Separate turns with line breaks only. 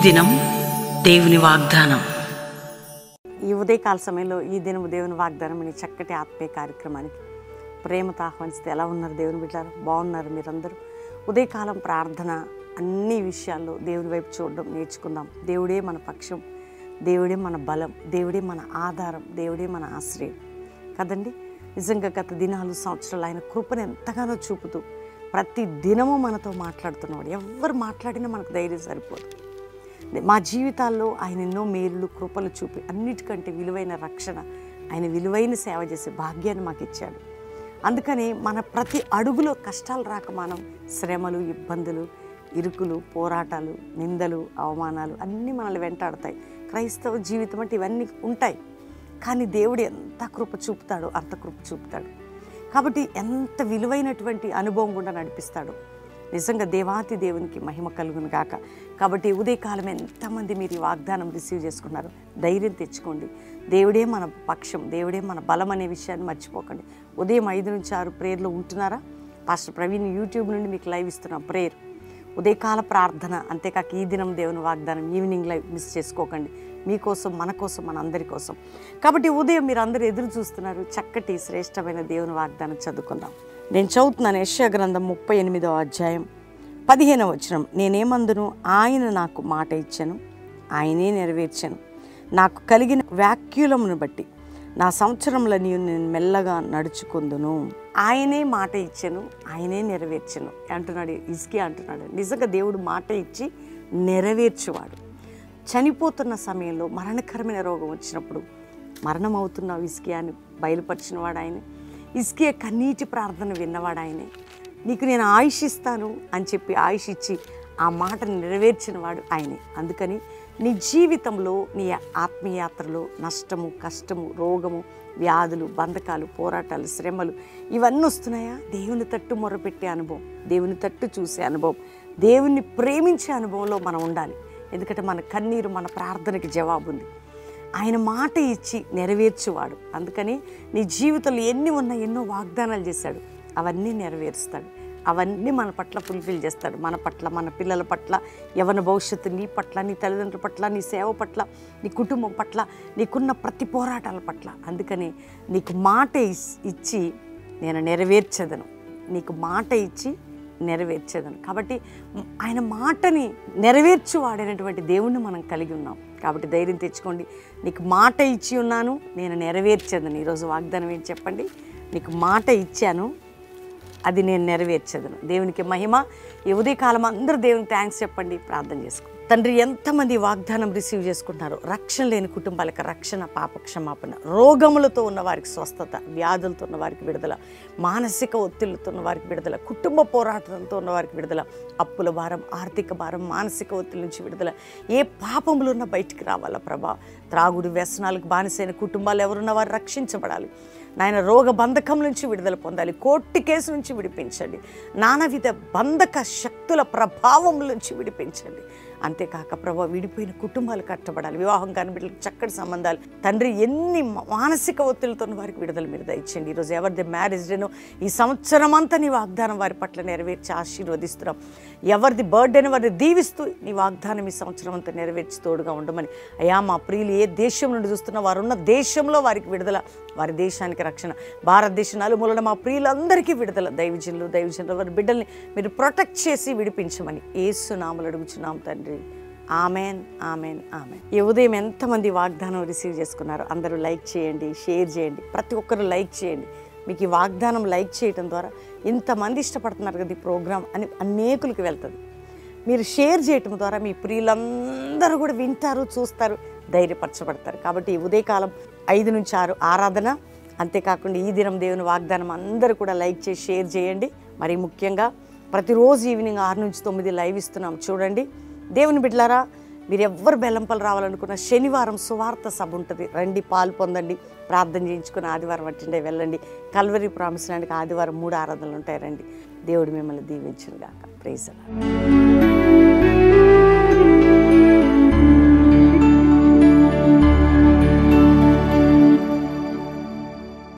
దినం దేవుని వాగ్దానం
ఈ ఉదయకాల సమయంలో ఈ దినము దేవుని వాగ్దానం అనే చక్కటి ఆత్మీయ కార్యక్రమానికి ప్రేమతో ఆహ్వానిస్తే ఎలా ఉన్నారు దేవుని బిడ్డారు బాగున్నారు మీరందరూ ఉదయకాలం ప్రార్థన అన్ని విషయాల్లో దేవుని వైపు చూడడం నేర్చుకుందాం దేవుడే మన పక్షం దేవుడే మన బలం దేవుడే మన ఆధారం దేవుడే మన ఆశ్రయం కదండి నిజంగా గత దినాలు సంవత్సరాలు ఆయన కృపను ఎంతగానో చూపుతూ ప్రతి దినము మనతో మాట్లాడుతున్నాడు ఎవరు మాట్లాడినా మనకు ధైర్యం సరిపోదు మా జీవితాల్లో ఆయన ఎన్నో మేలులు కృపలు చూపి అన్నిటికంటే విలువైన రక్షణ ఆయన విలువైన సేవ చేసే భాగ్యాన్ని మాకు ఇచ్చాడు అందుకని మన ప్రతి అడుగులో కష్టాలు రాక మనం శ్రమలు ఇబ్బందులు ఇరుకులు పోరాటాలు నిందలు అవమానాలు అన్నీ మనల్ని వెంటాడతాయి క్రైస్తవ జీవితం అంటే ఇవన్నీ ఉంటాయి కానీ దేవుడు ఎంత కృప చూపుతాడో అంత కృప చూపుతాడు కాబట్టి ఎంత విలువైనటువంటి అనుభవం కూడా నడిపిస్తాడు నిజంగా దేవాతి దేవునికి మహిమ కలుగును గాక కాబట్టి ఈ ఉదయకాలం ఎంతమంది మీరు ఈ వాగ్దానం రిసీవ్ చేసుకున్నారు ధైర్యం తెచ్చుకోండి దేవుడే మన పక్షం దేవుడే మన బలం అనే విషయాన్ని మర్చిపోకండి ఉదయం ఐదు నుంచి ఆరు ప్రేయర్లో ఉంటున్నారా పాస్టర్ ప్రవీణ్ యూట్యూబ్ నుండి మీకు లైవ్ ఇస్తున్నాం ప్రేయర్ ఉదయకాల ప్రార్థన అంతేకాక ఈ దినం దేవుని వాగ్దానం ఈవినింగ్ లైవ్ మిస్ చేసుకోకండి మీకోసం మన కోసం మన అందరి కోసం కాబట్టి ఉదయం మీరు అందరూ ఎదురు చూస్తున్నారు చక్కటి శ్రేష్టమైన దేవుని వాగ్దానం చదువుకుందాం నేను చదువుతున్నాను యశ్యా గ్రంథం ముప్పై ఎనిమిదో అధ్యాయం పదిహేనవ వచనం నేనేమందును ఆయన నాకు మాట ఇచ్చాను ఆయనే నెరవేర్చాను నాకు కలిగిన వ్యాక్యులమును బట్టి నా సంవత్సరంలో నీవు నేను మెల్లగా నడుచుకుందును ఆయనే మాట ఇచ్చాను ఆయనే నెరవేర్చను అంటున్నాడు ఇసుకి అంటున్నాడు నిజంగా దేవుడు మాట ఇచ్చి నెరవేర్చువాడు చనిపోతున్న సమయంలో మరణకరమైన రోగం వచ్చినప్పుడు మరణం అవుతున్న ఇసుకి అని బయలుపరిచిన వాడు ఆయన ఇసుకే కన్నీటి ప్రార్థన విన్నవాడు ఆయనే నీకు నేను ఆయుష్ ఇస్తాను అని చెప్పి ఆయుష్ ఇచ్చి ఆ మాటను నెరవేర్చిన వాడు ఆయనే అందుకని నీ జీవితంలో నీ ఆత్మీయాత్రలో నష్టము కష్టము రోగము వ్యాధులు బంధకాలు పోరాటాలు శ్రమలు ఇవన్నీ వస్తున్నాయా దేవుని తట్టు మొరపెట్టే అనుభవం దేవుని తట్టు చూసే అనుభవం దేవుని ప్రేమించే అనుభవంలో మనం ఉండాలి ఎందుకంటే మన కన్నీరు మన ప్రార్థనకి జవాబు ఉంది ఆయన మాట ఇచ్చి నెరవేర్చువాడు అందుకని నీ జీవితంలో ఎన్ని ఉన్నా ఎన్నో వాగ్దానాలు చేశాడు అవన్నీ నెరవేరుస్తాడు అవన్నీ మన పట్ల ఫుల్ఫిల్ చేస్తాడు మన పట్ల మన పిల్లల పట్ల యవన భవిష్యత్తు నీ పట్ల నీ తల్లిదండ్రుల పట్ల నీ సేవ పట్ల నీ కుటుంబం పట్ల నీకున్న ప్రతి పోరాటాల పట్ల అందుకని నీకు మాట ఇస్- ఇచ్చి నేను నెరవేర్చదను నీకు మాట ఇచ్చి నెరవేర్చేదను కాబట్టి మ్, ఆయన మాటని నెరవేర్చువాడైనటువంటి దేవుణ్ణి మనం కలిగి ఉన్నాం కాబట్టి ధైర్యం తెచ్చుకోండి నీకు మాట ఇచ్చి ఉన్నాను నేను నెరవేర్చేదను ఈరోజు వాగ్దానం ఏంటి చెప్పండి నీకు మాట ఇచ్చాను అది నేను నెరవేర్చేదను దేవునికి మహిమ ఈ ఉదయకాలం అందరూ దేవునికి థ్యాంక్స్ చెప్పండి ప్రార్థన చేసుకో తండ్రి ఎంతమంది వాగ్దానం రిసీవ్ చేసుకుంటున్నారు రక్షణ లేని కుటుంబాలకు రక్షణ పాప క్షమాపణ రోగములతో ఉన్న వారికి స్వస్థత వ్యాధులతో ఉన్న వారికి విడుదల మానసిక ఒత్తిళ్లతో ఉన్న వారికి విడుదల కుటుంబ పోరాటాలతో ఉన్న వారికి విడుదల అప్పుల భారం ఆర్థిక భారం మానసిక ఒత్తిడి నుంచి విడుదల ఏ పాపములు ఉన్న బయటికి రావాలా ప్రభా త్రాగుడు వ్యసనాలకు బానిసైన కుటుంబాలు ఎవరున్న వారు రక్షించబడాలి నాయన రోగ బంధకం నుంచి విడుదల పొందాలి కోర్టు కేసు నుంచి విడిపించండి నానావిధ బంధక శక్తుల ప్రభావం నుంచి విడిపించండి అంతేకాక ప్రభా విడిపోయిన కుటుంబాలు కట్టబడాలి వివాహం కాని బిడ్డలకు చక్కటి సంబంధాలు తండ్రి ఎన్ని మానసిక ఒత్తిడితో ఉన్న వారికి విడుదల మీరు దయచండి ఈరోజు ఎవరిది మ్యారేజ్ డేనో ఈ సంవత్సరం అంతా నీ వాగ్దానం వారి పట్ల నెరవేర్చి ఆశీర్వదిస్తున్నాం ఎవరిది బర్త్డేని వారిని దీవిస్తూ నీ వాగ్దానం ఈ సంవత్సరం అంతా నెరవేర్చి తోడుగా ఉండమని అయా మా ప్రియులు ఏ దేశం నుండి చూస్తున్నా వారు ఉన్న దేశంలో వారికి విడుదల వారి దేశానికి రక్షణ భారతదేశం నలుమూలన మా ప్రియులందరికీ విడుదల దైవజనులు దైవజనులు వారి బిడ్డల్ని మీరు ప్రొటెక్ట్ చేసి విడిపించమని ఏసు నామలు అడుగుచున్నాం తండ్రి ఆమెన్ ఆమెన్ ఆమెన్ ఈ ఉదయం ఎంతమంది వాగ్దానం రిసీవ్ చేసుకున్నారో అందరూ లైక్ చేయండి షేర్ చేయండి ప్రతి ఒక్కరు లైక్ చేయండి మీకు ఈ వాగ్దానం లైక్ చేయడం ద్వారా ఇంతమంది ఇష్టపడుతున్నారు కదా ఈ ప్రోగ్రామ్ అని అనేకులకు వెళ్తుంది మీరు షేర్ చేయటం ద్వారా మీ ప్రియులందరూ కూడా వింటారు చూస్తారు ధైర్యపరచబడతారు కాబట్టి ఈ ఉదయకాలం ఐదు నుంచి ఆరు ఆరాధన అంతేకాకుండా ఈ దినం దేవుని వాగ్దానం అందరూ కూడా లైక్ చేసి షేర్ చేయండి మరి ముఖ్యంగా ప్రతిరోజు ఈవినింగ్ ఆరు నుంచి తొమ్మిది లైవ్ ఇస్తున్నాం చూడండి దేవుని బిడ్డలారా మీరు ఎవ్వరు బెల్లంపల్లి రావాలనుకున్న శనివారం సువార్త సభ ఉంటుంది రండి పాలు పొందండి ప్రార్థన చేయించుకుని ఆదివారం అట్టిండే వెళ్ళండి కల్వరి ప్రామిస్ ఆదివారం మూడు ఆరాధనలు ఉంటాయి రండి దేవుడు మిమ్మల్ని దీవించును గాక ప్రైజ్ అలా